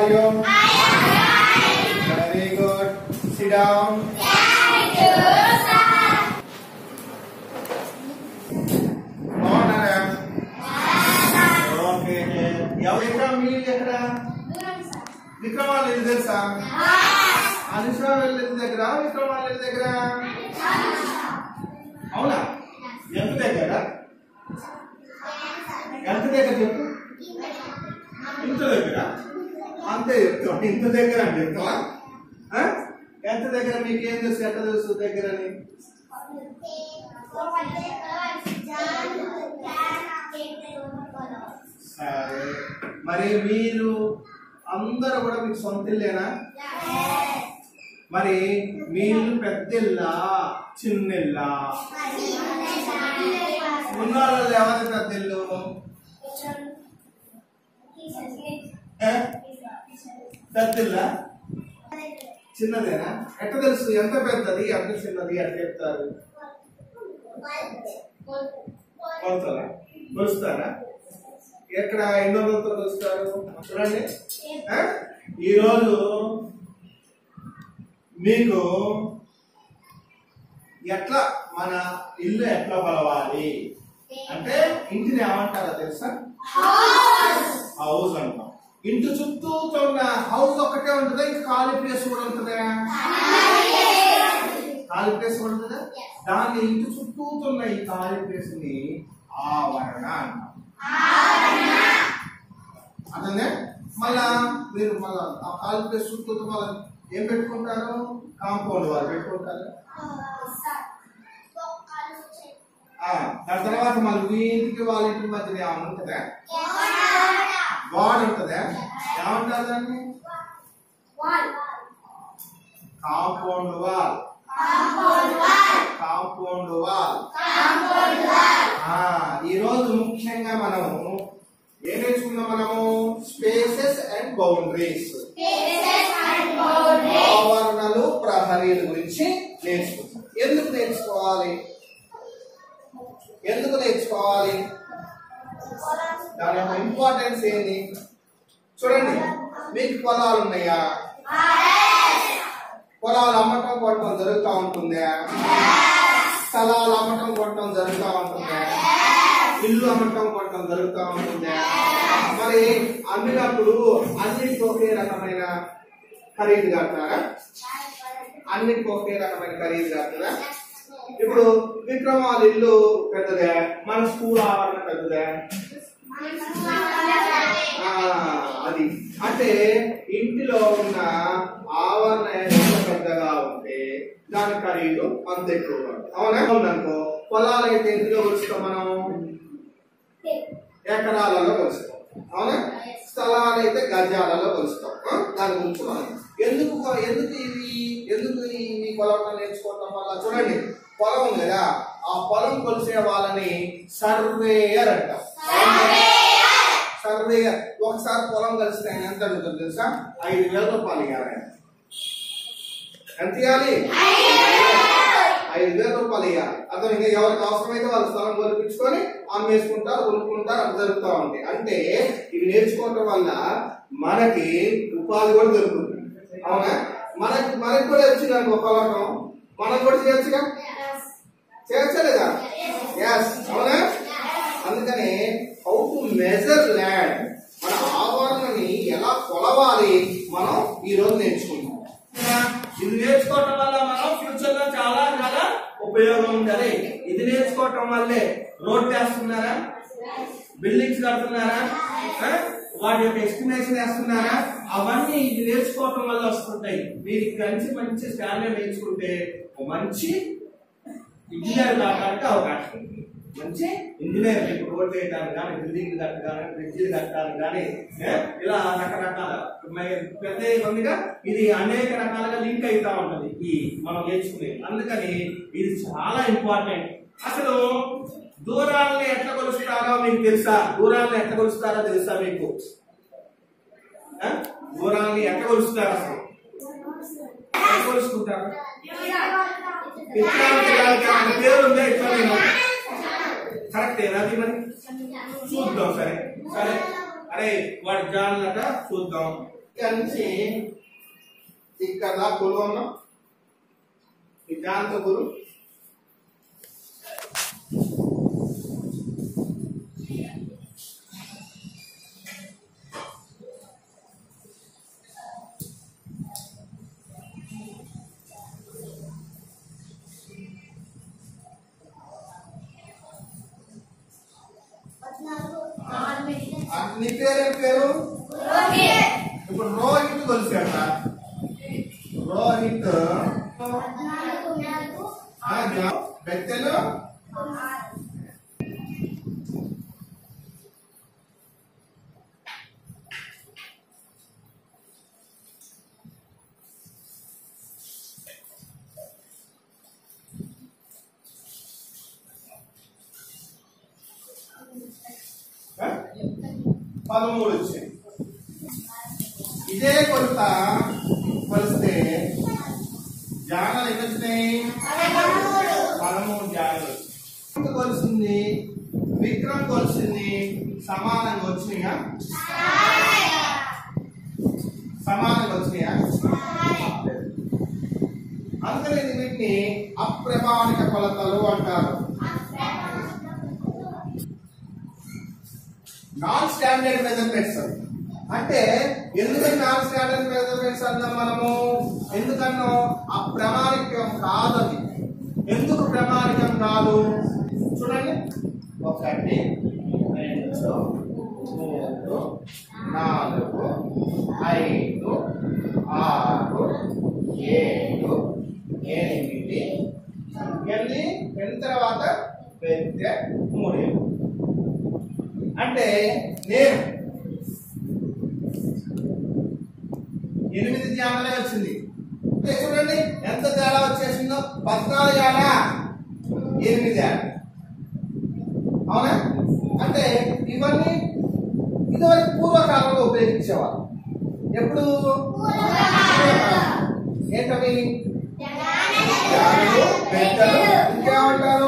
Are you very good sit down బాగున్నారా okay ఎవరు ఎక్కడ మీరు ఎక్కడ విక్రమాలు ఇల్లు తెలుసా అనుష వెళ్ళిన దగ్గర విక్రమాలు ఇల్లు దగ్గర అవునా ఎంత దగ్గర ఎంత దగ్గర చెప్పు ఇంత దగ్గర అంతే చెప్తాం ఇంత దగ్గర అని చెప్తావా ఆ? ఎంత దగ్గర మీకేం తెలుసు ఎంత తెలుసు దగ్గర అని సరే మరి మీరు అందరూ కూడా మీకు సొంత ఇల్లేనా మరి మీ ఇల్లు పెద్ద ఇల్లా చిన్న ఇల్లా ఉన్న వాళ్ళు ఎవరి పెద్ద ఇల్లు ఏ? పెద్ద ఇల్లా చిన్నదేనా ఎట్ట తెలుసు ఎంత పెద్దది ఎంత చిన్నది ఎట్ట చెప్తారు కొలుస్తారా కొలుస్తారా ఎక్కడ ఎన్నో రోజులతో కొలుస్తారు చూడండి ఆ? ఈరోజు మీకు ఎట్లా మన ఇల్లు ఎట్లా కొలవాలి అంటే ఇంటిని ఏమంటారో తెలుసా హౌస్ అంటాం ఇంటి చుట్టూ ఉన్న హౌస్ ఒక్కటే ఉంటుందా ఇంకా ఖాళీ ప్లేస్ కూడా ఉంటుందా ఖాళీ ప్లేస్ కూడా ఉంటుందా దాన్ని ఇంటి చుట్టూ ఉన్న ఈ ఖాళీ ప్లేస్ ని ఆవరణ అంటాం అదే మళ్ళా మీరు మళ్ళా ఆ ఖాళీ ప్లేస్ చుట్టూ మళ్ళా ఏం పెట్టుకుంటారు కాంపౌండ్ వాళ్ళు పెట్టుకుంటారు ఆ, దాని తర్వాత మళ్ళీ మీ ఇంటికి వాళ్ళ ఇంటి మధ్యన ఏమైనా ఉంటుందా గోడ ఉంటుందా ఏమంటారు దాన్ని కాంపౌండ్ వాల్ కాంపౌండ్ వాల్ ఆ, ఈ రోజు ముఖ్యంగా మనము ఏం నేర్చుకున్నాం మనము స్పేసెస్ అండ్ బౌండరీస్ ఆవరణలు ప్రహరీల గురించి నేర్చుకుంటాం ఎందుకు నేర్చుకోవాలి ఎందుకు నేర్చుకోవాలి దాని యొక్క ఇంపార్టెన్స్ ఏంటి చూడండి మీకు పొలాలు ఉన్నాయా పొలాలు అమ్మటం కొట్టడం జరుగుతూ ఉంటుందా స్థలాలు అమ్మటం కొట్టడం జరుగుతూ ఉంటుందా ఇల్లు అమ్మటం కొట్టడం జరుగుతూ ఉంటుందా మరి అమ్మినప్పుడు అన్నిటికీ ఒకే రకమైన ఖరీదు కడతారా అన్నిటికీ ఒకే రకమైన ఖరీదు కడతారా ఇప్పుడు విక్రమాల ఇల్లు పెద్దదే మన స్కూల్ ఆవరణ పెద్దదే ఆ, అది అంటే ఇంటిలో ఉన్న ఆవరణ ఎంత పెద్దగా ఉంటే దాని ఖరీదు అంత ఎక్కువగా ఉంటుంది. అవునా అవుననుకో పొలాలు అయితే ఎందులో కొలుస్తాం మనం ఎకరాలలో కొలుస్తాం అవునా స్థలాలు అయితే గజాలలో కొలుస్తాం ఆ? దాని గురించి మనం ఎందుకు కొ- ఎందుకు ఇవి ఎందుకు ఈ కొలవటం నేర్చుకోవటం వల్ల చూడండి పొలం ఉంది కదా ఆ పొలం కొలిసే వాళ్ళని సర్వేయర్ అంటాం సర్వేయర్ ఒకసారి పొలం కలిస్తే ఆయన ఎంత అడుగుతుంది తెలుసా ఐదు వేల రూపాయలు ఇవ్వాలి ఆయన. ఎంత ఇవ్వాలి ఐదు వేల రూపాయలు ఇవ్వాలి అతను ఇంకా ఎవరికి అవసరమైతే వాళ్ళ స్థలం కొలిపించుకొని అమ్మేసుకుంటారు కొనుక్కుంటారు అట్లా జరుగుతూ ఉంటాయి అంటే ఇవి నేర్చుకోవటం వల్ల మనకి ఉపాధి కూడా దొరుకుతుంది అవునా మనకి మనకి కూడా వచ్చింది అనుకో పొలం మనం కూడా చేయొచ్చుగా చేయొచ్చలేదా ఎస్ అవునా అందుకని హౌ టు మెజర్ ల్యాండ్ మన ఆవరణని ఎలా కొలవాలి మనం ఈ రోజు నేర్చుకుంటాం ఇది నేర్చుకోవటం వల్ల మనం ఫ్యూచర్ లో చాలా చాలా ఉపయోగం ఉంటది ఇది నేర్చుకోవటం వల్లే రోడ్ వేస్తున్నారా బిల్డింగ్స్ కడుతున్నారా ఆ? వాటి యొక్క ఎస్టిమేషన్ వేస్తున్నారా అవన్నీ ఇది నేర్చుకోవటం వల్ల వస్తుంటాయి మీరు ఇక్కడి నుంచి మంచి స్టాండర్డ్ నేర్చుకుంటే ఒక మంచి ఇంజనీర్ కావడానికి అవకాశం ఉంది మంచి ఇంజనీర్ ఇప్పుడు రోడ్ వేయడానికి కానీ బిల్డింగ్ కట్టడానికి బ్రిడ్జిలు కట్టడానికి కానీ ఏ, ఇలా రకరకాల మ- పెద్ద ఉందిగా ఇది అనేక రకాలుగా లింక్ అవుతా ఉంటది ఈ మనం నేర్చుకునేది అందుకని ఇది చాలా ఇంపార్టెంట్ అసలు దూరాలని ఎట్లా కొలుస్తారో మీకు తెలుసా దూరాలను ఎట్లా కొలుస్తారో తెలుసా మీకు ఆ? దూరాలని ఎట్లా కొలుస్తారు అసలు ఎట్లా కొలుసుకుంటారు ఇట్లాంటి దానికి ఒక పేరు ఉందా ఇట్లా నేను కరెక్టేనా అది మరి చూద్దాం సరే సరే అరే వాడు జానట చూద్దాం ఇక్కడ నుంచి ఇక్కడ కొలు ఉన్నాం ఈ జాన్తో గురు ఆ, నీ పేరేం పేరు ఇప్పుడు రోహిత్ కొలిసాట రోహిత్ ఆ, జా- బెత్తెలు ఆ? పదమూడు వచ్చాయి ఇదే కొలత కొలిస్తే జానాలు ఎన్ని వచ్చినాయి పదమూడు జానాలు వచ్చాయి. ఇంత కొలిసింది విక్రమ్ కొలిసింది సమానంగా వచ్చినాయా సమానంగా వచ్చినాయా అందుకని వీటిని అప్రమాణిక కొలతలు అంటారు నాన్ స్టాండర్డ్ మెజర్మెంట్స్ అంటే ఎందుకని నాన్ స్టాండర్డ్ మెజర్మెంట్స్ అన్నాం మనము ఎందుకన్నా అప్రమాణికం కాదది ఎందుకు ప్రమాణికం కాదు చూడండి ఒకటి రెండు మూడు నాలుగు ఐదు ఆరు ఏడు ఎనిమిది ఎన్ని ఎన్ని తర్వాత పెద్ద మూడు అంటే నేను ఎనిమిది ధ్యానాలే వచ్చింది అంటే చూడండి ఎంత తేడా వచ్చేసిందో పద్నాలుగు ఏడా ఎనిమిది ఏడా అవునా అంటే ఇవన్నీ ఇదివరకు పూర్వకాలంలో ఉపయోగించేవారు ఎప్పుడు ఏంటవి ధ్యానులు, పెద్దలు ఇంకేమంటారు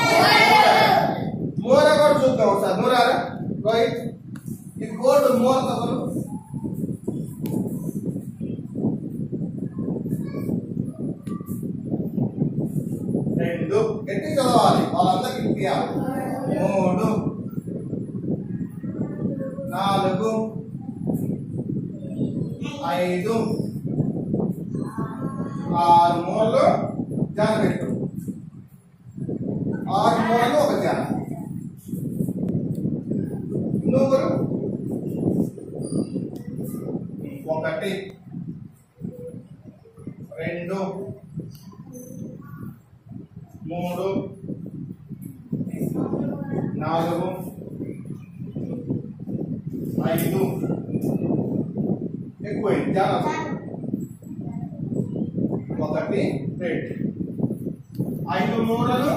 మూల కూడా చూద్దాం ఒకసారి మూలారా రోహిత్ ఇది గోల్డ్ మూల తగలు రెండు గట్టి చదవాలి వాళ్ళందరికి ఇప్పియాలి మూడు నాలుగు ఐదు ఆరు మూలలు జాన పెట్టు ఆరు మూలలు ఒక జాన నువ్వులు ఒకటి రెండు మూడు నాలుగు ఐదు ఎక్కువైంది చాలా ఒకటి రెండు ఐదు మూడలు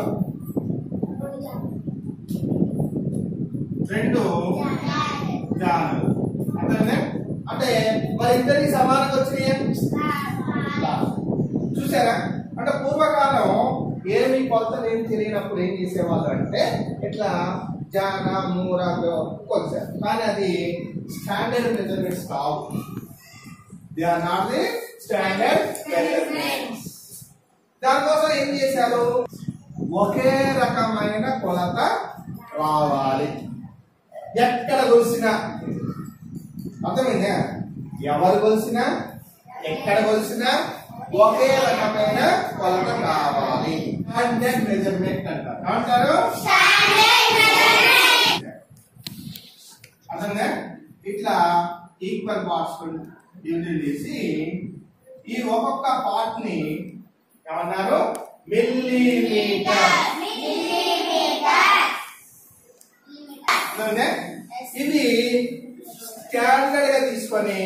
రెండు జానలు అంటే అంటే మరి ఇద్దరికి సమానంగా వచ్చినాయి చూసారా అంటే పూర్వకాలం ఏమి కొలతలు ఏం తెలియనప్పుడు ఏం చేసేవాళ్ళు అంటే ఇట్లా జాన మూర కొలిసారు కానీ అది స్టాండర్డ్ మెజర్మెంట్స్ కావు they are not the standard measurements దానికోసం ఏం చేశారు ఒకే రకమైన కొలత రావాలి ఎక్కడ కొలిసినా అర్థమైందా ఎవరు కొలిసినా ఎక్కడ కొలిసినా ఒకే రకమైన కొలత కావాలి హండ్రెడ్ మెజర్మెంట్ అంటారు ఏమంటారు అర్థంగా ఇట్లా ఈక్వల్ పార్ట్స్ డివిజన్ చేసి ఈ ఒక్కొక్క పార్ట్ ని ఏమన్నారు మిల్లీమీటర్ అర్థమైందా? ఇది స్టాండర్డ్ గా తీసుకొని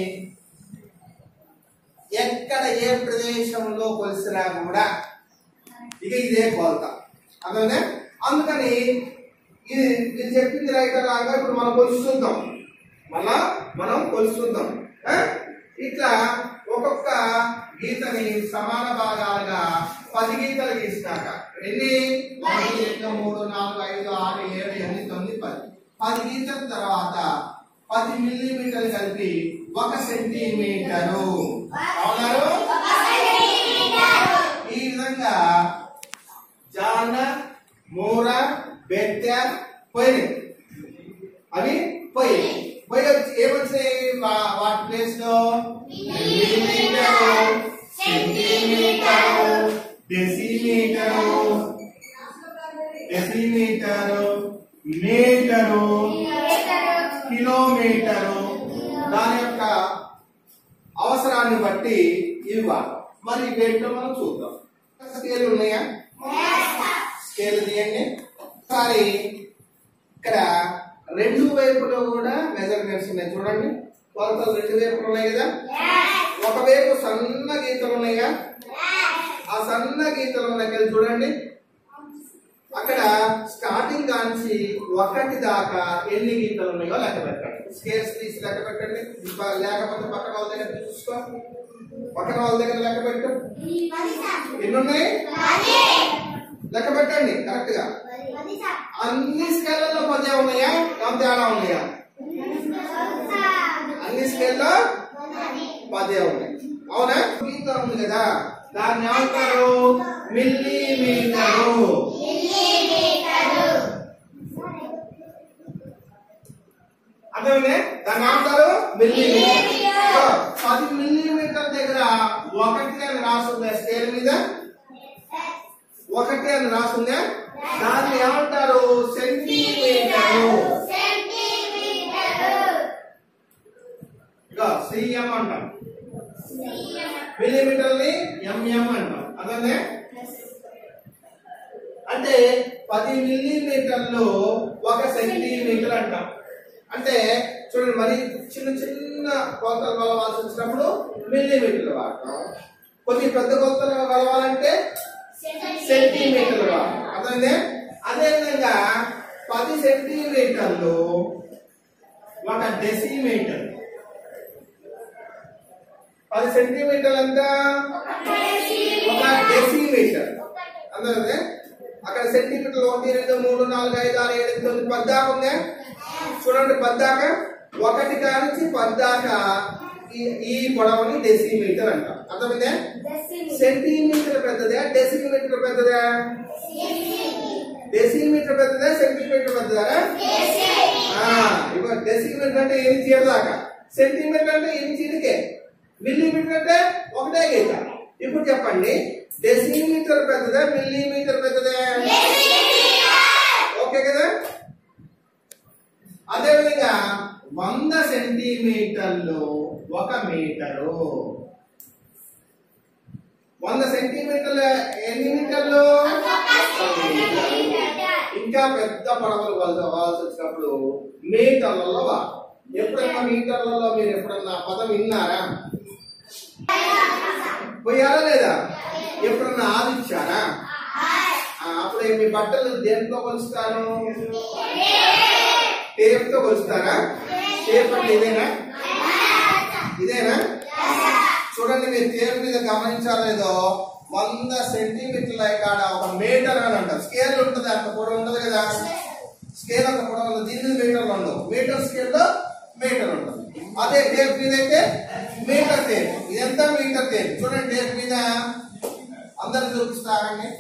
ఎక్కడ ఏ ప్రదేశంలో కొలిసినా కూడా ఇక ఇదే కొలత అర్థమైందా అందుకని ఇది ఇది చెప్పింది రైటర్ లాగా ఇప్పుడు మనం కొలుస్తుందాం మళ్ళా మనం కొలుస్తుందాం ఆ? ఇట్లా ఒక్కొక్క గీతని సమాన భాగాలుగా పది గీతలు గీసినాక ఎన్ని ఒకటి రెండు మూడు నాలుగు ఐదు ఆరు ఏడు ఎనిమిది తొమ్మిది పది పది గీతల తర్వాత పది మిల్లీమీటర్లు కలిపి ఒక సెంటీమీటరు అవునారు ఈ విధంగా జాన మూర బెత్తె పోయినాయి అవి పోయినాయి పోయి వచ్చి ఏమొచ్చాయి వా- వాటి ప్లేస్ లో millimetre centimetre decimetre decimetre metre kilometre దాని యొక్క అవసరాన్ని బట్టి ఇవి వాడతాం మరి వేటిలో మనం చూద్దాం స్కేల్ ఉన్నాయా స్కేల్ తీయండి ఒకసారి ఇక్కడ రెండు వైపులో కూడా మెజర్మెంట్స్ ఉన్నాయి చూడండి కొలతలు రెండు వైపులు ఉన్నాయి కదా ఒకవైపు సన్న గీతలు ఉన్నాయా ఆ సన్న గీతలు దగ్గర చూడండి అక్కడ స్టార్టింగ్ కాంచి ఒకటి దాకా ఎన్ని గీతలు ఉన్నాయో లెక్క పెట్టండి స్కేల్స్ తీసి లెక్క పెట్టండి ఇంకా లేకపోతే పక్కన వాళ్ళ దగ్గర చూసుకో పక్కన వాళ్ళ దగ్గర లెక్క పెట్టు ఎన్ని ఉన్నాయి లెక్క పెట్టండి కరెక్ట్ గా అన్ని స్కేళ్లలో పదే ఉన్నాయా ఏం తేడా ఉన్నాయా అన్ని స్కేల్లో పదే ఉన్నాయి అవునా గీత ఉంది కదా దాన్ని ఏమంటారు మిల్లీమీటరు అర్థమైందే దాన్ని ఏమంటారు మిల్లీమీటర్ సో, పది మిల్లీమీటర్ దగ్గర ఒకటి అని రాస్తుందా స్కేల్ మీద ఒకటి అని రాస్తుందా దాన్ని ఏమంటారు సెంటీమీటరు ఇక సిఎం అంటాం మిల్లీమీటర్ ని ఎంఎం అంటాం అదే అంటే పది మిల్లీమీటర్లు ఒక సెంటీమీటర్ అంటాం అంటే చూడండి మరి చిన్న చిన్న కొలతలు కొలవాల్సి వచ్చినప్పుడు మిల్లీమీటర్లు వాడతాం కొద్ది పెద్ద కొలతలు కొలవాలంటే సెంటీమీటర్లు వాడతాం అదే అదేవిధంగా పది సెంటీమీటర్లు ఒక డెసిమీటర్ పది సెంటీమీటర్లు ఎంత ఒక డెసిమీటర్ అందరూ అక్కడ సెంటీమీటర్లు ఒకటి రెండు మూడు నాలుగు ఐదు ఆరు ఏడు ఎనిమిది తొమ్మిది పద్దాక ఉందా చూడండి పద్దాక ఒకటి కానించి పద్దాక ఈ ఈ పొడవుని డెసిమీటర్ అంటాం అర్థమైందే సెంటీమీటర్ పెద్దదా డెసిమీటర్ పెద్దదా డెసిమీటర్ పెద్దదా సెంటీమీటర్ పెద్దదా ఆ, ఇప్పుడు డెసిమీటర్ అంటే ఎన్ని చీర దాకా సెంటీమీటర్ అంటే ఎన్ని చీరకే మిల్లీమీటర్ అంటే ఒకటే గీత ఇప్పుడు చెప్పండి డెసిమీటర్ పెద్దదా మిల్లీమీటర్ పెద్దదా ఓకే కదా అదేవిధంగా వంద సెంటీమీటర్లు ఒక మీటరు వంద సెంటీమీటర్లు ఎన్ని మీటర్లు ఒక మీటరు. ఇంకా పెద్ద పడవలు వాల్సి వచ్చినప్పుడు మీటర్లలో వా ఎప్పుడన్నా మీటర్లలో మీరు ఎప్పుడన్నా పదం విన్నారా పోయారా లేదా ఎప్పుడన్నా ఆదిచ్చారా ఆ, అప్పుడు మీ బట్టలు దేంట్లో కొలుస్తారు టేప్ తో కొలుస్తారా టేప్ అంటే ఇదేనా ఇదేనా చూడండి మీరు టేప్ మీద గమనించారో లేదో వంద సెంటీమీటర్ల కాడ ఒక మీటర్ అని అంటారు స్కేల్ ఉంటుంది అంత పొడవు ఉండదు కదా స్కేల్ అంత పొడవు ఉండదు దీని మీద మీటర్లు ఉండవు మీటర్ స్కేల్ లో మీటర్ ఉంటుంది అదే టేప్ మీద అయితే మీటర్ టేప్ ఇదంతా మీటర్ టేప్ చూడండి టేప్ మీద అందరు చూపిస్తారండి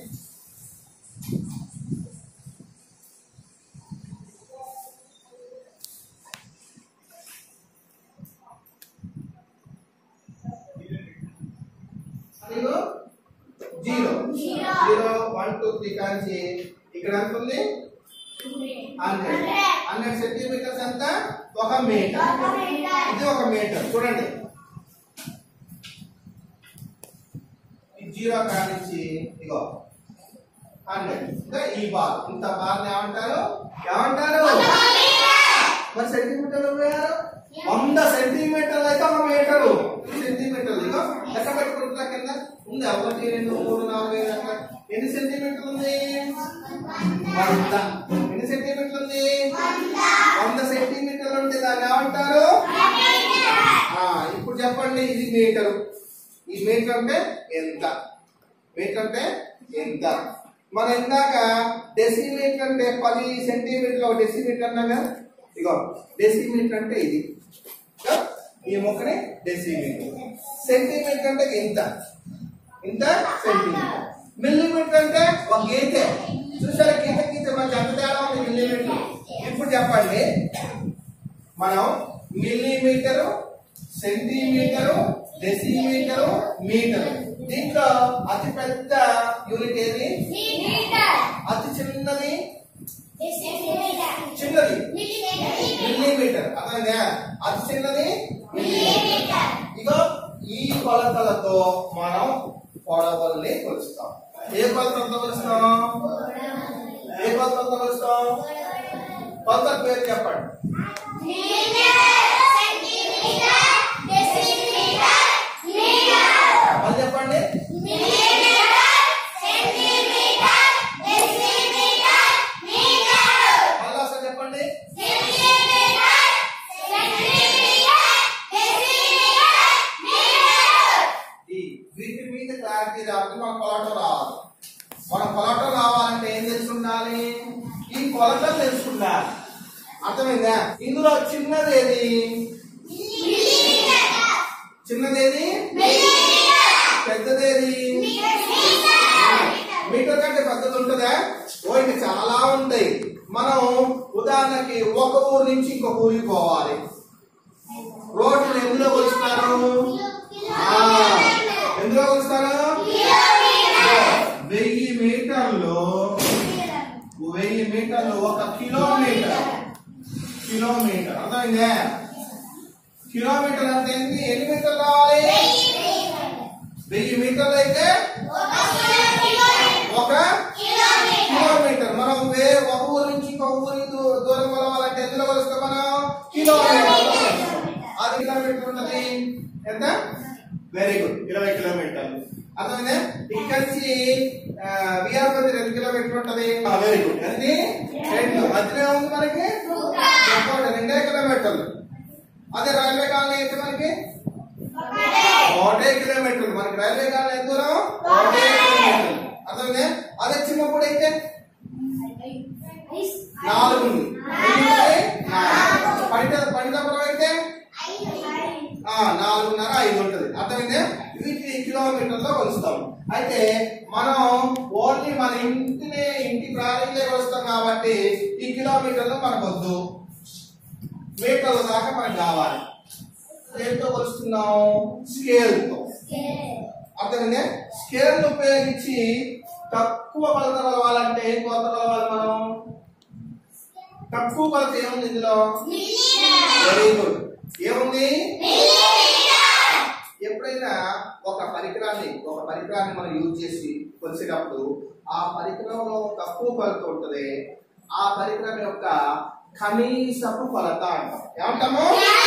ఇదిగో zero zero one two three కాంచి ఇక్కడ ఎంత ఉంది హండ్రెడ్ హండ్రెడ్ సెంటీమీటర్స్ ఎంత ఒక మీటర్ ఇది ఒక మీటర్ చూడండి ఈ జీరో కానించి ఇగో హండ్రెడ్ ఇంకా ఈ బార్ ఇంత బార్ ఏమంటారు ఏమంటారు మరి సెంటీమీటర్లు పోయారు వంద సెంటీమీటర్లు అయితే ఒక మీటరు సెంటీమీటర్లు ఇగో లెక్క పెట్టుకుంటా కింద ఉంది ఒకటి రెండు మూడు నాలుగు ఐదు అట్లా ఎన్ని సెంటీమీటర్లు ఉంది వంద ఎన్ని సెంటీమీటర్లు ఉంది వంద సెంటీమీటర్లు ఉంటే దాన్ని ఏమంటారు ఆ, ఇప్పుడు చెప్పండి ఇది మీటరు ఈ మీటర్ అంటే ఎంత మీటర్ అంటే ఎంత మన ఇందాక డెసిమీటర్ అంటే పది సెంటీమీటర్ ఒక డెసిమీటర్ అన్నా కదా ఇగో డెసిమీటర్ అంటే ఇది ఇగో, ఈ మొక్కనే డెసిమీటర్ సెంటీమీటర్ అంటే ఇంత ఇంత సెంటీమీటర్ మిల్లీమీటర్ అంటే ఒక గీతే చూసారా గీత గీత మనకి ఎంత తేడా ఉంది మిల్లీమీటర్ ఇప్పుడు చెప్పండి మనం మిల్లీమీటరు సెంటీమీటరు డెసిమీటరు మీటరు దీంట్లో అతి పెద్ద యూనిట్ ఏది అతి చిన్నది చిన్నది మిల్లీమీటర్ అర్థమైందా అతి చిన్నది మిల్లీమీటర్ ఇగో ఈ కొలతలతో మనం పొడవల్ని కొలుస్తాం ఏ కొలతలతో కొలుస్తాం ఏ కొలతలతో కొలుస్తాం కొలత పేరు చెప్పండి మళ్ళీ చెప్పండి మళ్ళీ ఒకసారి చెప్పండి ఈ వీటి మీద క్లారిటీ రావాలి మన కొలటం రావాలి మన కొలటం రావాలంటే ఏం తెలిసి ఉండాలి ఈ కొలతలు తెలుసుకుండాలి అర్థమైందా ఇందులో చిన్నది ఏది చిన్నదేది పెద్దదేది మీటర్ కంటే పెద్దది ఉంటుందా ఓ ఇంకా చాలా ఉంటాయి మనం ఉదాహరణకి ఒక ఊరు నుంచి ఇంకొక ఊరికి పోవాలి రోడ్లు ఎందులో కొలుస్తారు ఆ, ఎందులో కొలుస్తారు వెయ్యి మీటర్లు వెయ్యి మీటర్లు ఒక కిలోమీటర్ కిలోమీటర్ అర్థమైందా కిలోమీటర్ అంటే ఏంటి ఎన్ని మీటర్లు కావాలి వెయ్యి మీటర్లు అయితే ఒక కిలోమీటర్ మనం వే ఒక ఊరు నుంచి ఇంకొక ఊరి దూ- దూరం కొలవాలంటే ఎందులో కొలుస్తాం మనం కిలోమీటర్ అది కిలోమీటర్ ఉన్నది ఎంత వెరీ గుడ్ ఇరవై కిలోమీటర్లు అర్థమైందా ఇక్కడ నుంచి విఆర్పతి రెండు కిలోమీటర్ ఉంటది వెరీ గుడ్ అది రెండు మధ్యలో ఉంది మనకి చెప్పండి రెండే కిలోమీటర్లు అదే రైల్వే కాలనీ అయితే మనకి ఒకటే కిలోమీటర్లు మనకి రైల్వే కాలనీ ఎంత దూరం ఒకటే కిలోమీటర్లు అర్థమైందా అదే చిన్నప్పుడు అయితే నాలుగు ఉంది. ఎన్ని ఉంటాయి? నాలుగు. పంట పండినప్పుడు అయితే ఆ, నాలుగున్నర ఐదు ఉంటుంది అర్థమైందే వీటిని కిలోమీటర్లో కొలుస్తాం అయితే మనం ఓన్లీ మన ఇంటిని ఇంటి ప్రాణిలే కొలుస్తాం కాబట్టి ఈ కిలోమీటర్లు మనకు వద్దు మీటర్ల దాకా మనకు కావాలి దేంతో కొలుస్తున్నాం స్కేల్తో అర్థమైందే స్కేల్ ఉపయోగించి తక్కువ కొలత కొలవాలంటే ఏం కొలత కొలవాలి మనం తక్కువ కొలత ఏముంది ఇందులో వెరీ గుడ్ ఏముంది ఎప్పుడైనా ఒక పరికరాన్ని ఒక పరికరాన్ని మనం యూజ్ చేసి కొలిసేటప్పుడు ఆ పరికరంలో తక్కువ కొలత ఉంటుంది ఆ పరికరం యొక్క కనీసపు కొలత అంటాం ఏమంటాము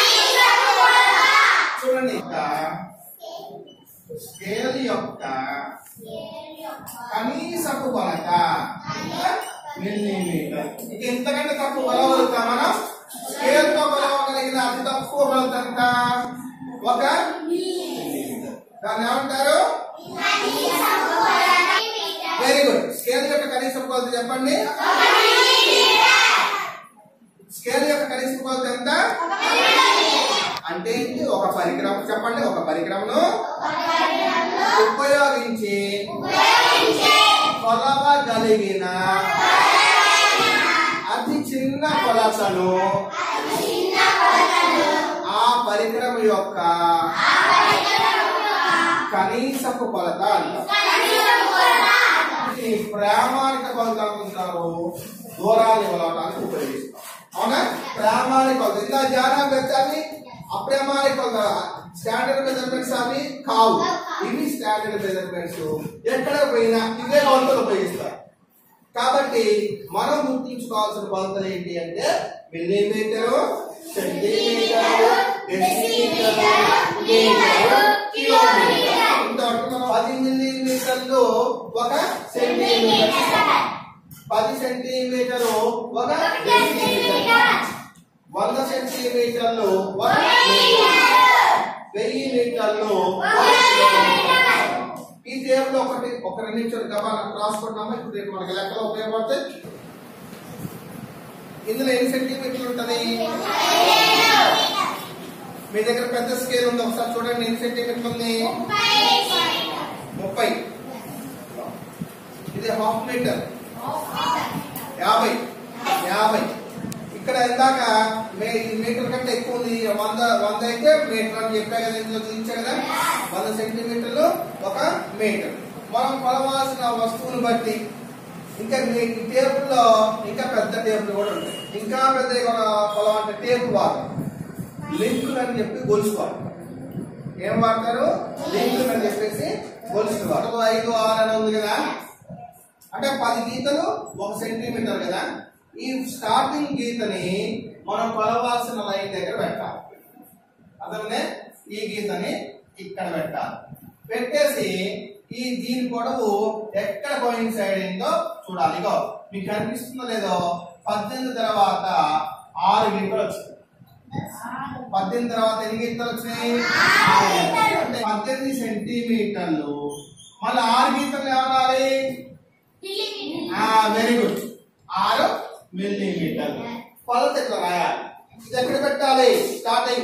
చూడండి ఇక స్కేల్ యొక్క కనీసపు కొలత మిల్లీమీటర్ ఇక ఇంతకంటే తక్కువ కొలవగలుగుతాం మనం స్కేల్ తో కొలవగలిగిన అతి తక్కువ కొలత ఎంత ఒక మిల్లీమీటర్ దాన్ని ఏమంటారు వెరీ గుడ్ స్కేల్ యొక్క కనీసపు కొలత చెప్పండి స్కేల్ యొక్క కనీస కొలత ఎంత అంటే ఏంటి? ఒక పరికరం చెప్పండి ఒక పరికరమును ఉపయోగించి కొలవగలిగిన అతి చిన్న కొలతను ఆ పరికరం యొక్క కనీసపు కొలత అంటారు ఈ ప్రామాణిక కొలత అనుకుంటారు దూరాన్ని కొలవడానికి ఉపయోగిస్తాం అవునా ప్రామాణిక కొలత ఇందా ధ్యానం పెట్టాలి అప్రామాణిక కొలత స్టాండర్డ్ మెజర్మెంట్స్ అవి కావు ఇవి స్టాండర్డ్ మెజర్మెంట్స్ ఎక్కడ పోయినా ఇవే కొలతలు ఉపయోగిస్తారు కాబట్టి మనం గుర్తించుకోవాల్సిన కొలతలు ఏంటి అంటే millimetre centimetre decimetre metre kilometre ఇంతవరకు మనం పది మిల్లీమీటర్లు ఒక సెంటీమీటర్ పది సెంటీమీటరు ఒక డెసిమీటర్ వంద సెంటీమీటర్లు ఒక మీటర్ వెయ్యి మీటర్లు ఒక కిలోమీటర్. ఈ టేబుల్ ఒకటి ఒక రెండు నిమిషాలు గబాన రాసుకుంటున్నాము ఇప్పుడు రేపు మనకి లెక్కలో ఉపయోగపడతాయి ఇందులో ఎన్ని సెంటీమీటర్లు ఉంటది మీ దగ్గర పెద్ద స్కేల్ ఉంది ఒకసారి చూడండి ఎన్ని సెంటీమీటర్లు ఉంది ముప్పై ఇది హాఫ్ మీటర్ యాభై యాభై ఇక్కడ ఇందాక మే ఈ మీటర్ కంటే ఎక్కువ ఉంది వంద వంద అయితే మీటర్ అని చెప్పా కదా ఇందులో చూపించా కదా వంద సెంటీమీటర్లు ఒక మీటర్ మనం కొలవాల్సిన వస్తువుని బట్టి ఇంకా మీ టేబుల్ లో ఇంకా పెద్ద టేబుల్ కూడా ఉంటాయి ఇంకా పెద్ద కొలం అంటే టేబుల్ వాడతాం లింకులు అని చెప్పి గొలుసుకోవాలి ఏం వాడతారు లింకులు అని చెప్పేసి గొలుసులు వాడతారు ఐదు ఆరు అని ఉంది కదా అంటే పది గీతలు ఒక సెంటీమీటర్ కదా ఈ స్టార్టింగ్ గీతని మనం కొలవాల్సిన లైన్ దగ్గర పెట్టాలి అదే ఈ గీతని ఇక్కడ పెట్టాలి పెట్టేసి ఈ దీని పొడవు ఎక్కడ కోయిన్సైడ్ అయిందో చూడాలి ఇగో మీకు కనిపిస్తుందో లేదో పద్దెనిమిది తర్వాత ఆరు గీతలు వచ్చింది పద్దెనిమిది తర్వాత ఎన్ని గీతలు వచ్చినాయి ఆరు గీతలు. అంటే పద్దెనిమిది సెంటీమీటర్లు మళ్ళీ ఆరు గీతలు ఏమనాలి వెరీ గుడ్ ఆరు మిల్లీమీటర్లు కొలత ఇట్లా రాయాలి ఇది ఎక్కడ పెట్టాలి స్టార్టింగ్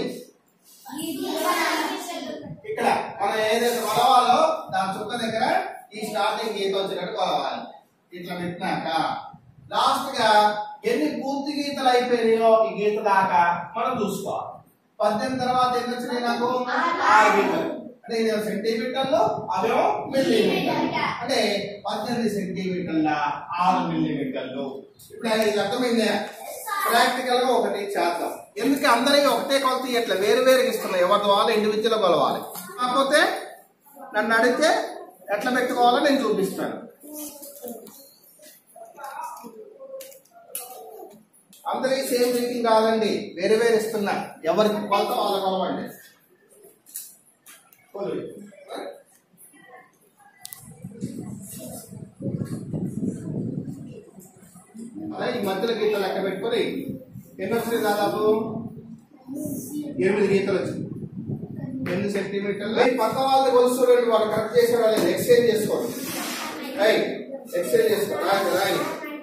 ఇక్కడ మనం ఏదైతే కొలవాలో దాని చుక్క దగ్గర ఈ స్టార్టింగ్ గీత వచ్చినట్టు కొలవాలి ఇట్లా పెట్టినాక లాస్ట్ గా ఎన్ని పూర్తి గీతలు అయిపోయినాయో ఈ గీత దాకా మనం చూసుకోవాలి పద్దెనిమిది తర్వాత ఎన్ని వచ్చినాయి నాకు ఆరు గీతలు అంటే ఇది సెంటీమీటర్లు అవేమో మిల్లీమీటర్లు అంటే పద్దెనిమిది సెంటీమీటర్ల ఆరు మిల్లీమీటర్లు ఇప్పుడు ఇది అర్థమైందే ప్రాక్టికల్ గా ఒకటి చేద్దాం ఎందుకు అందరికీ ఒకటే కొలత ఇట్లా వేరు వేరు ఇస్తున్నాయి ఎవరి వాళ్ళు ఇండివిజువల్ కొలవాలి కాకపోతే నన్ను అడిగితే ఎట్లా పెట్టుకోవాలో నేను చూపిస్తాను అందరికీ సేమ్ రీతింగ్ కాదండి వేరు వేరు ఇస్తున్నా ఎవరికి కొలత వాళ్ళ కొలవండి కొలువు. అలా ఈ మధ్యలో గీతలు లెక్క పెట్టుకొని ఎన్ని వచ్చినాయి దాదాపు ఎనిమిది గీతలు వచ్చింది ఎనిమిది సెంటీమీటర్లు ఈ పక్క వాళ్ళది కొలుసు చూడండి వాళ్ళు కరెక్ట్ చేసే వాళ్ళు ఎక్స్చేంజ్ చేసుకోండి రైట్ ఎక్స్చేంజ్ చేసుకోండి రాయండి రాయండి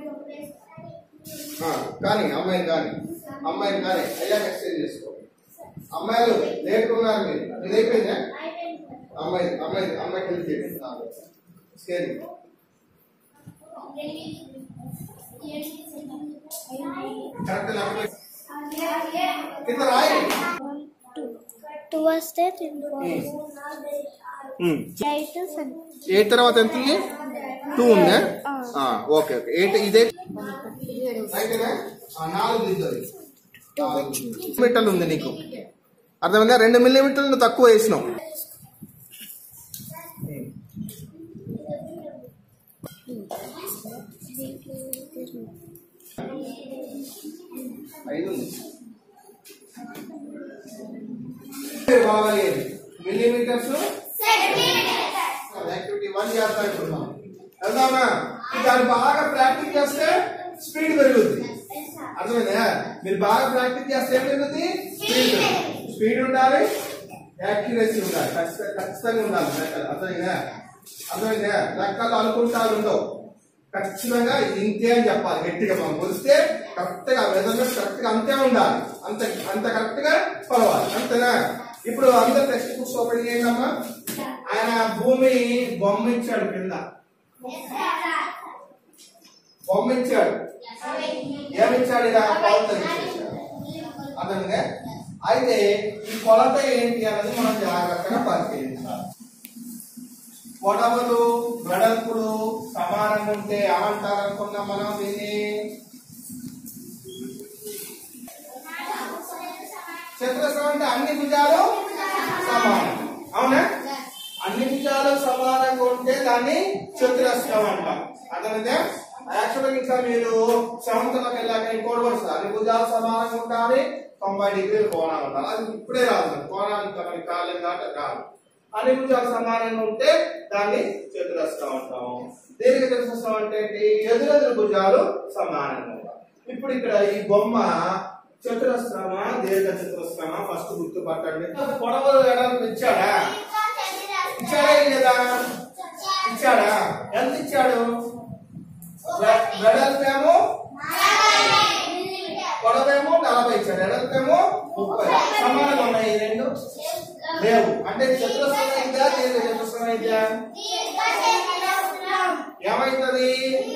ఆ, కానీ అమ్మాయిని కానీ అమ్మాయిని కానీ అయ్యాక ఎక్స్చేంజ్ చేసుకోండి అమ్మాయిలు లేకున్నారు మీరు ఇది అయిపోయిందా అమ్మాయి అమ్మాయి అమ్మాయికి హెల్ప్ చేయండి స్కేల్ కరెక్ట్ లెక్క పెట్టి కింద రాయండి టూ వస్తే three four eight seven eight తర్వాత ఎంత ఉంది టూ ఉందా ఆ, ఓకే ఓకే ఎయిట్ ఇదే అయితేనా? ఆ, నాలుగు దిద్దుది మీటర్లు ఉంది నీకు అర్థమైందా రెండు మిల్లీమీటర్లు నువ్వు తక్కువ వేసినావు ఐదు ఉంది మిల్లీమీటర్స్ యాక్టివిటీ వన్ చేస్తాం ఇప్పుడు మనం వెళ్దామా దాన్ని బాగా ప్రాక్టీస్ చేస్తే స్పీడ్ పెరుగుద్ది అర్థమైందా మీరు బాగా ప్రాక్టీస్ చేస్తే ఏం పెరుగుద్ది స్పీడ్ స్పీడ్ ఉండాలి యాక్యురసీ ఉండాలి ఖచ్చితంగా ఖచ్చితంగా ఉండాలి లెక్కలు అర్థమైందా అర్థమైందా లెక్కలు అనుకుంటారు ఉండవు ఖచ్చితంగా ఇది ఇంతే అని చెప్పాలి గట్టిగా మనం కొలిస్తే కరెక్ట్ గా మెజర్మెంట్ కరెక్ట్ గా అంతే ఉండాలి అంత అంత కరెక్ట్ గా కొలవాలి అంతేనా ఇప్పుడు అందరు టెక్స్ట్ బుక్స్ ఓపెన్ చేయండి అమ్మా ఆయన భూమి బొమ్మ ఇచ్చాడు కింద బొమ్మ ఇచ్చాడు ఏమిచ్చాడు ఇలా కొలత ఇచ్చేసాడు అర్థమైందా అయితే ఈ కొలత ఏంటి అన్నది మనం జాగ్రత్తగా పరిశీలించాలి పొడవులు వెడల్పులు సమానంగా ఉంటే ఏమంటారు అనుకున్నాం మనం దీన్ని చతురస్రం అంటే అన్ని భుజాలు సమానం అవునా అన్ని భుజాలు సమానంగా ఉంటే దాన్ని చతురస్రం అంటాం అర్థమైందా యాక్చువల్గా ఇంకా మీరు సెవెంత్లోకి వెళ్ళాక ఇంకోటి వస్తుంది అన్ని భుజాలు సమానంగా ఉండాలి తొంభై డిగ్రీలు కోణాలు ఉండాలి అది ఇప్పుడే రాదు కోణాలు ఇంకా మనకి కాలేదు కాబట్టి అది రాదు అన్ని భుజాలు సమానంగా ఉంటే దాన్ని చతురస్రం అంటాం దీర్ఘ చతురస్రం అంటే ఏంటి? ఎదురెదురు భుజాలు సమానంగా ఉండాలి ఇప్పుడు ఇక్కడ ఈ బొమ్మ చతురస్రమా దీర్ఘ చతురస్రమా ఫస్ట్ గుర్తుపట్టండి పొడవులు ఎడలు ఇచ్చాడా ఇచ్చాడా లేదా ఇచ్చాడా ఎంత ఇచ్చాడు వె- వెడల్పేమో పొడవేమో నలభై ఇచ్చాడు ఎడల్పేమో ముప్పై సమానంగా ఉన్నాయి ఈ రెండు లేవు అంటే చతురస్రం అయిందా దీర్ఘ చతురస్రం అయిందా ఏమైతుంది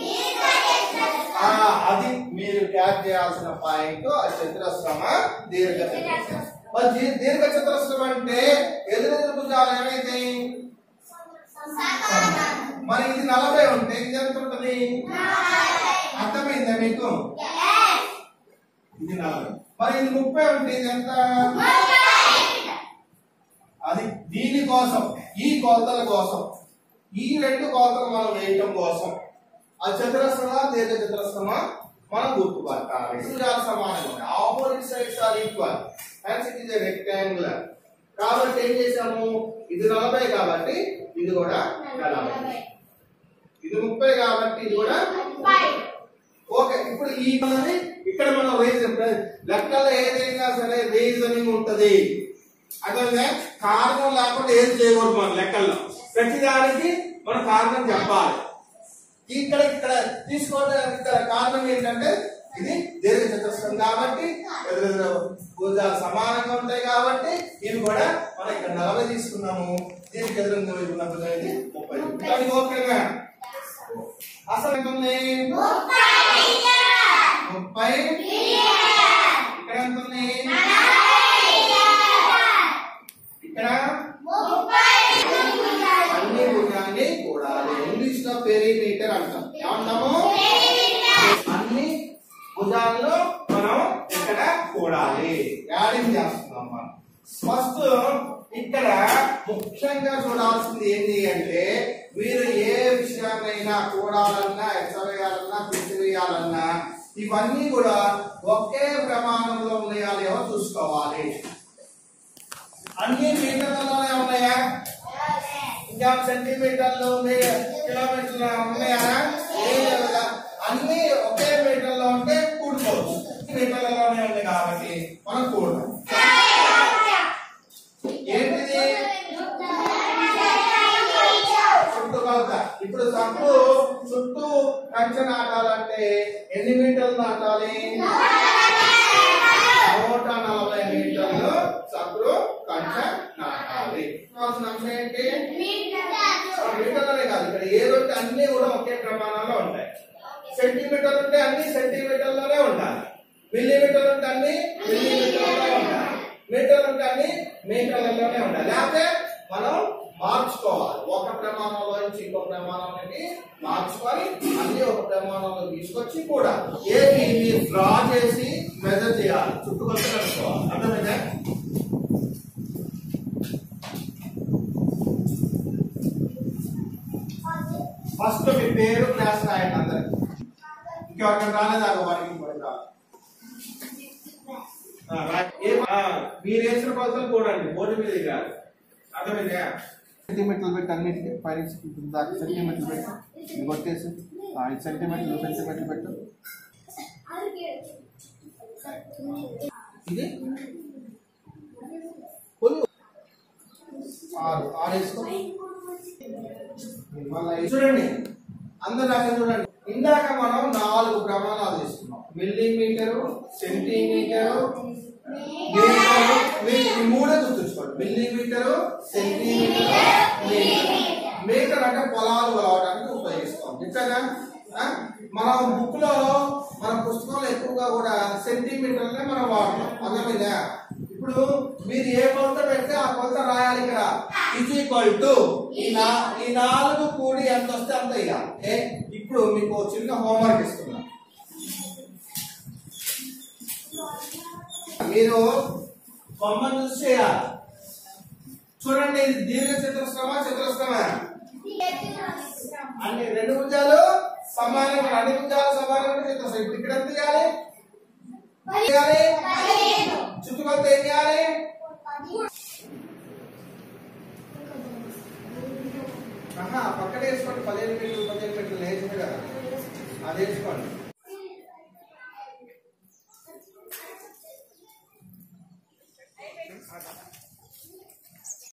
ఆ, అది మీరు క్యాచ్ చేయాల్సిన పాయింట్ ఆ చతురస్రమా దీర్ఘ చతురస్రం మరి దీ- దీర్ఘ చతురస్రం అంటే ఎదురెదురు భుజాలు ఏమైతాయి మరి ఇది నలభై ఉంటే ఇది ఎంత ఉంటుంది అర్థమైందా మీకు ఇది నలభై మరి ఇది ముప్పై ఉంటే ఇది ఎంత అది దీని కోసం ఈ కొలతల కోసం ఈ రెండు కొలతలు మనం వేయటం కోసం ఆ చతురస్రమా దీర్ఘ చతురస్రమా మనం గుర్తుపట్టాలి భుజాలు సమానంగా ఉన్నాయి opposite sides are equal hence it is a rectangular కాబట్టి ఏం చేసాము ఇది నలభై కాబట్టి ఇది కూడా నలభై ఇది ముప్పై కాబట్టి ఇది కూడా ఓకే ఇప్పుడు ఈ మనది ఇక్కడ మనం రీజన్ లెక్కల్లో ఏదైనా సరే రీజనింగ్ ఉంటది అదే కారణం లేకుండా ఏది చేయకూడదు మన లెక్కల్లో ప్రతిదానికి మనం కారణం చెప్పాలి ఇక్కడ ఇక్కడ తీసుకోవడానికి ఇక్కడ కారణం ఏంటంటే ఇది దీర్ఘ చతురస్రం కాబట్టి ఎదురెదురు భుజాలు సమానంగా ఉంటాయి కాబట్టి ఇవి కూడా మనం ఇక్కడ నలభై తీసుకున్నాము దీనికి ఎదురుగా వైపు ఉన్న భుజం ఇది ముప్పై దానికి ఓకేనా అసలు ఎంత ఉంది ముప్పై ఇక్కడ ఎంత ఉంది ఇక్కడ అన్ని భుజాన్ని కూడాలి ఇంగ్లీష్ లో పెరిమీటర్ అంటాం ఏమంటాము అన్ని భుజాల్లో మనం ఇక్కడ కూడాలి యాడింగ్ చేస్తున్నాం మనం ఫస్ట్ ఇక్కడ ముఖ్యంగా చూడాల్సింది ఏంటి అంటే మీరు ఏ విషయాన్నైనా కూడాలన్నా ఎచ్చవేయాలన్నా తీసివేయాలన్నా ఇవన్నీ కూడా ఒకే ప్రమాణంలో ఉన్నాయా లేవో చూసుకోవాలి అన్ని మీటర్లలోనే ఉన్నాయా ఇంకా సెంటీమీటర్లు మీ- కిలోమీటర్లు ఉన్నాయా ఏం లేదు కదా. అన్ని ఒకే మీటర్లో ఉంటే కూడుకోవచ్చు మీటర్లలోనే ఉంది కాబట్టి మనం కూడదాం ఏంటిది చుట్టుకొలత ఇప్పుడు సప్పుడు చుట్టూ కంచె నాటాలంటే ఎన్ని మీటర్లు నాటాలి నూట నలభై మీటర్లు సప్పుడు కంచె నాటాలి కావాల్సిన అంశం ఏంటి మీటర్లనే కాదు ఇక్కడ ఏ రొట్టె అన్ని కూడా ఒకే ప్రమాణంలో ఉంటాయి సెంటీమీటర్ ఉంటే అన్ని సెంటీమీటర్లోనే ఉండాలి మిల్లీమీటర్ ఉంటే అన్ని మిల్లీమీటర్లోనే ఉండాలి మీటర్ ఉంటే అన్ని మీటర్లలోనే ఉండాలి లేకపోతే మనం మార్చుకోవాలి ఒక ప్రమాణంలో నుంచి ఇంకో ప్రమాణంలోకి మార్చుకొని అన్ని ఒక ప్రమాణంలో తీసుకొచ్చి కూడా ఏది మీరు డ్రా చేసి మెజర్ చేయాలి చుట్టుకొలత కనుక్కోవాలి అర్థమైందా ఫస్ట్ మీ పేరు క్లాస్ రాయండి అందరికి ఇంకెవరికైనా రాలేదు ఆ వారికి ఇంకోటి రాదు ఆ, రా- ఏ- ఆ, మీరు వేసిన కొలతలు కూడండి బోర్డు మీద కాదు అర్థమైందా సెంటీమీటర్లు పెట్టి అన్నిటికీ పైన దాకా సెంటీమీటర్లు పెట్టి ఇది కొట్టేసి ఆ, ఐదు సెంటీమీటర్లు సెంటీమీటర్లు పెట్టు ఇది కొలు. ఆరు ఆరు వేసుకో మళ్ళీ ఐదు. చూడండి అందరు అక్కడ చూడండి ఇందాక మనం నాలుగు ప్రమాణాలు తీసుకున్నాం మిల్లీమీటరు సెంటీమీటరు మీటరు మీ- ఈ మూడే గుర్తుంచుకోండి మిల్లీమీటరు సెంటీమీటరు మీటర్ మీటర్ అంటే పొలాలు కొలవడానికి ఉపయోగిస్తాం నిజంగా మన బుక్ లో మన పుస్తకంలో ఎక్కువగా కూడా సెంటీమీటర్లే మనం వాడతాం అర్థమైందా ఇప్పుడు మీరు ఏ కొలత పెడితే ఆ కొలత రాయాలి ఇక్కడ ఈజ్ ఈక్వల్ టు ఈ నా- ఈ నాలుగు కూడి ఎంత వస్తే అంత ఇవ్వాలి ఏ? ఇప్పుడు మీకు ఒక చిన్న హోంవర్క్ ఇస్తున్నా మీరు బొమ్మను చూసి చేయాలి చూడండి ఇది దీర్ఘ చతురస్రమా చతురస్రమా అన్ని రెండు భుజాలు సమానంగా అన్ని భుజాలు సమానంగా చతురస్రం ఇప్పుడు ఇక్కడ ఎంత చేయాలి చేయాలి చుట్టుకొలత ఏం చేయాలి ఆహా పక్కన వేసుకోండి పదిహేను మీటర్లు పదిహేను మీటర్లు వేసింది కదా అది వేసుకోండి